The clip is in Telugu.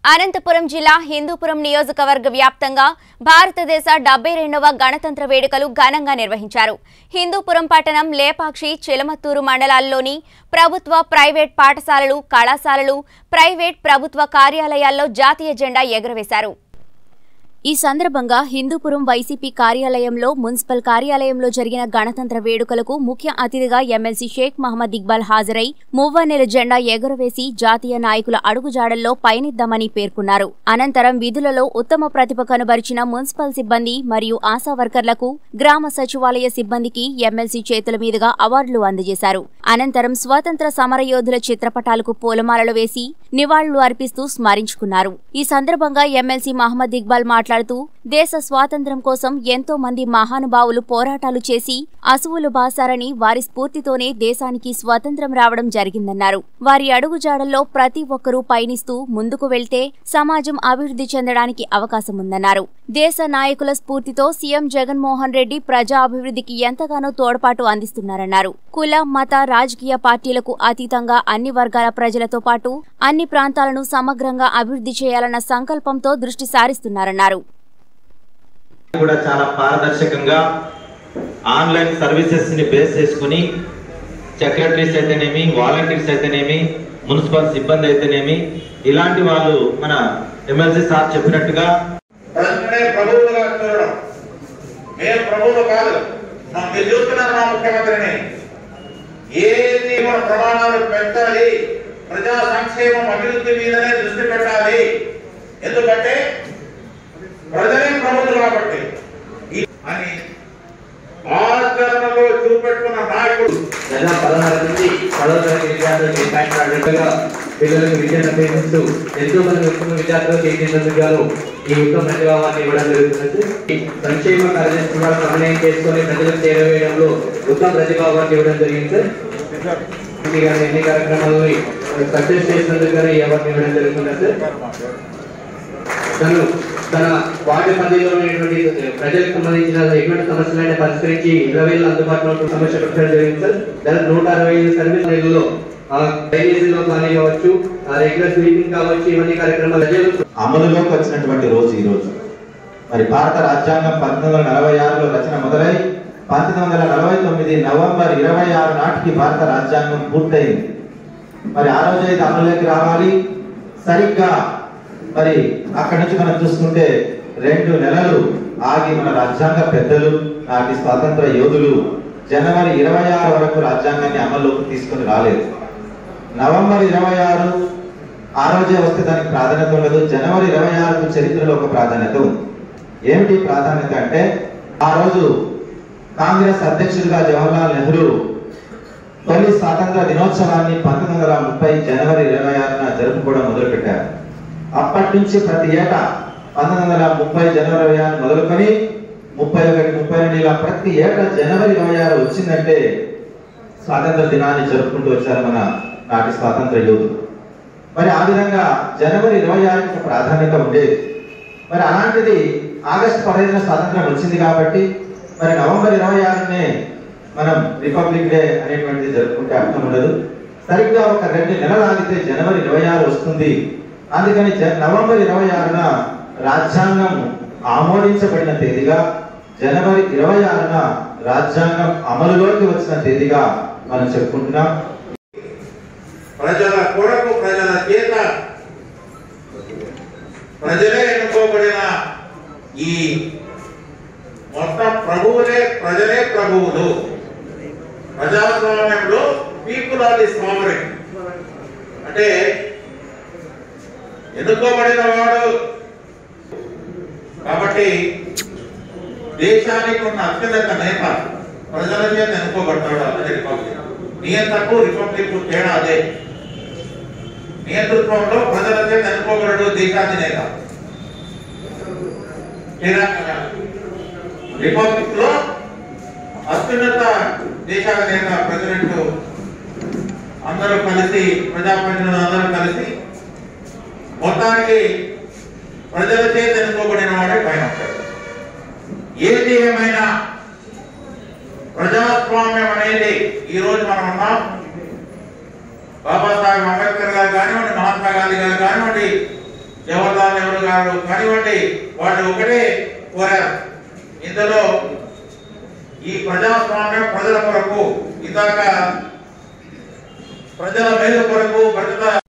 అనంతపురం జిల్లా హిందూపురం నియోజకవర్గ వ్యాప్తంగా భారతదేశ డెబ్బై రెండవ గణతంత్ర వేడుకలు ఘనంగా నిర్వహించారు హిందూపురం పట్టణం లేపాక్షి చిలమత్తూరు మండలాల్లోని ప్రభుత్వ ప్రైవేట్ పాఠశాలలు కళాశాలలు ప్రైవేట్ ప్రభుత్వ కార్యాలయాల్లో జాతీయ జెండా ఎగురవేశారు ఈ సందర్భంగా హిందూపురం వైసీపీ కార్యాలయంలో మున్సిపల్ కార్యాలయంలో జరిగిన గణతంత్ర వేడుకలకు ముఖ్య అతిథిగా ఎమ్మెల్సీ షేక్ మహమ్మద్ ఇక్బాల్ హాజరై మువ్వన్నెల జెండా ఎగురవేసి జాతీయ నాయకుల అడుగుజాడల్లో పయనిద్దామని పేర్కొన్నారు అనంతరం విధులలో ఉత్తమ ప్రతిభ కనబరిచిన మున్సిపల్ సిబ్బంది మరియు ఆశా వర్కర్లకు గ్రామ సచివాలయ సిబ్బందికి ఎమ్మెల్సీ చేతుల మీదుగా అవార్డులు అందజేశారు అనంతరం స్వాతంత్ర సమరయోధుల చిత్రపటాలకు పూలమాలలు వేసి నివాళులు అర్పిస్తూ స్మరించుకున్నారు ఈ సందర్భంగా ఎమ్మెల్సీ మహమ్మద్ ఇక్బాల్ మాట్లాడుతూ దేశ స్వాతంత్ర్యం కోసం ఎంతో మంది మహానుభావులు పోరాటాలు చేసి అసువులు బాసారని వారి స్ఫూర్తితోనే దేశానికి స్వాతంత్ర్యం రావడం జరిగిందన్నారు వారి అడుగుజాడల్లో ప్రతి ఒక్కరూ పయనిస్తూ ముందుకు వెళ్తే సమాజం అభివృద్ధి చెందడానికి అవకాశం ఉందన్నారు దేశ నాయకుల స్ఫూర్తితో సీఎం జగన్మోహన్ రెడ్డి ప్రజా అభివృద్ధికి ఎంతగానో తోడ్పాటు అందిస్తున్నారన్నారు కుల మత రాజకీయ పార్టీలకు అతీతంగా అన్ని వర్గాల ప్రజలతో పాటు అన్ని ప్రాంతాలను సమగ్రంగా అభివృద్ధి చేయాలన్న సంకల్పంతో దృష్టి సారిస్తున్నారన్నారు కూడా చాలా పారదర్శకంగా ఆన్లైన్ సర్వీసెస్ ని బేస్ చేసుకుని సెక్రటరీస్ అయితేనేమి వాలంటీర్స్ అయితేనేమి మున్సిపల్ సిబ్బంది అయితేనేమి ఇలాంటి వాళ్ళు మన ఎమ్మెల్సీ సార్ చెప్పినట్టుగా ప్రజలనే ప్రభువులుగా చూడడం మేము ప్రభువులు కాదు మా- మీరు చూస్తున్నారు మా ముఖ్యమంత్రిని ఏది మన ప్రమాణాలు పెంచాలి ప్రజా సంక్షేమం అభివృద్ధి మీదనే దృష్టి పెట్టాలి ఎందుకంటే ప్రజలే ప్రభువులు కాబట్టి ఈ- అని ఆచరణలో చూపెట్టుకున్న నాయకుడు నెల పదహారు నుంచి పదవ తరగతి విద్యార్థులకు ఇంపాక్ట్ ఆడినట్టుగా పిల్లలకు విద్యను అభ్యసిస్తూ ఎంతో మంది ఉత్తమ విద్యార్థులు తీర్చినందుకు గాను ఈ ఉత్తమ ప్రతిభావాన్ని ఇవ్వడం జరుగుతున్నది ఈ సంక్షేమ కార్యదర్శులుగా సమన్వయం చేసుకొని ప్రజలకు చేరవేయడంలో ఉత్తమ ప్రతిభావాన్ని ఇవ్వడం జరిగింది సార్ ఇది గాని ఎన్ని కార్యక్రమాలని సక్సెస్ చేసినందుకు గాను ఈ అవార్డు ఇవ్వడం జరుగుతున్నది సార్ తను తన వార్డు పరిధిలో ఉన్నటువంటి ప్రజలకు సంబంధించిన ఎటువంటి సమస్యలైనా పరిష్కరించి ఇరవై వేలు అందుబాటులో ఉన్న సమస్య పెట్టడం జరిగింది సార్ దాదాపు నూట అరవై ఐదు సర్వీస్ నెలల్లో డ్రైనేజీలో కానీ కావచ్చు రెగ్యులర్ స్వీపింగ్ కావచ్చు ఇవన్నీ కార్యక్రమాలు ప్రజలు అమలులోకి వచ్చినటువంటి రోజు ఈ రోజు మరి భారత రాజ్యాంగం పంతొమ్మిది వందల నలభై ఆరులో రచన మొదలై పంతొమ్మిది వందల నలభై తొమ్మిది నవంబర్ ఇరవై ఆరు నాటికి భారత రాజ్యాంగం పూర్తయింది మరి ఆ రోజు అయితే అమలులోకి రావాలి సరిగ్గా మరి అక్కడి నుంచి మనం చూసుకుంటే రెండు నెలలు ఆగి మన రాజ్యాంగ పెద్దలు నాటి స్వాతంత్ర యోధులు జనవరి ఇరవై ఆరు వరకు రాజ్యాంగాన్ని అమల్లోకి తీసుకొని రాలేదు నవంబర్ ఇరవై ఆరు ఆ రోజే వస్తే దానికి ప్రాధాన్యత ఉండదు జనవరి ఇరవై ఆరుకు చరిత్రలో ఒక ప్రాధాన్యత ఉంది ఏమిటి ప్రాధాన్యత అంటే ఆ రోజు కాంగ్రెస్ అధ్యక్షుడిగా జవహర్లాల్ నెహ్రూ తొలి స్వాతంత్ర దినోత్సవాన్ని పంతొమ్మిది వందల ముప్పై జనవరి ఇరవై ఆరున జరుపుకోవడం మొదలుపెట్టారు అప్పటి నుంచి ప్రతి ఏటా పంతొమ్మిది వందల ముప్పై జనవరి ఇరవై ఆరు మొదలుకొని ముప్పై ఒకటి ముప్పై రెండు ఇలా ప్రతి ఏటా జనవరి ఇరవై ఆరు వచ్చిందంటే స్వాతంత్ర దినాన్ని జరుపుకుంటూ వచ్చారు మన నాటి స్వాతంత్ర యోధులు మరి ఆ విధంగా జనవరి ఇరవై ఆరుకి ప్రాధాన్యత ఉండేది మరి అలాంటిది ఆగస్టు పదహైదున స్వాతంత్రం వచ్చింది కాబట్టి మరి నవంబర్ ఇరవై ఆరునే మనం రిపబ్లిక్ డే అనేటువంటిది జరుపుకుంటే అర్థం ఉండదు సరిగ్గా ఒక రెండు నెలలు ఆగితే జనవరి ఇరవై ఆరు వస్తుంది అందుకని జ- నవంబర్ ఇరవై ఆరున రాజ్యాంగం ఆమోదించబడిన తేదీగా జనవరి ఇరవై ఆరున రాజ్యాంగం అమలులోకి వచ్చిన తేదీగా మనం చెప్పుకుంటున్నాం ప్రజల కొరకు ప్రజల చేత ప్రజలే ఎన్నుకోబడిన ఈ మొత్తం ప్రభువులే ప్రజలే ప్రభువులు ప్రజాస్వామ్యంలో పీపుల్ ఆర్ ది సావరెన్ అంటే ఎన్నుకోబడిన వాడు కాబట్టి దేశానికి ఉన్న అత్యున్నత నేత ప్రజల చేత ఎన్నుకోబడతాడు అదే రిపబ్లిక్ నియంతకు రిపబ్లిక్ తేడా అదే నియంతృత్వంలో ప్రజల చేత ఎన్నుకోబడడు దేశాధినేత రిపబ్లిక్ లో అత్యున్నత దేశాధినేత ప్రెసిడెంట్ అందరూ కలిసి ప్రజాప్రతినిధులు అందరూ కలిసి మొత్తానికి ప్రజల చేత ఎన్నుకోబడిన వాడే పైన ఉంటాడు ఏది ఏమైనా ప్రజాస్వామ్యం అనేది ఈ రోజు మనం ఉన్నాం బాబాసాహెబ్ అంబేద్కర్ గారు కానివ్వండి మహాత్మా గాంధీ గారు కానివ్వండి జవహర్లాల్ నెహ్రూ గారు కానివ్వండి వాళ్ళు ఒకటే కోరారు ఇందులో ఈ ప్రజాస్వామ్యం ప్రజల కొరకు ఇందాక ప్రజల మేలు కొరకు ప్రజల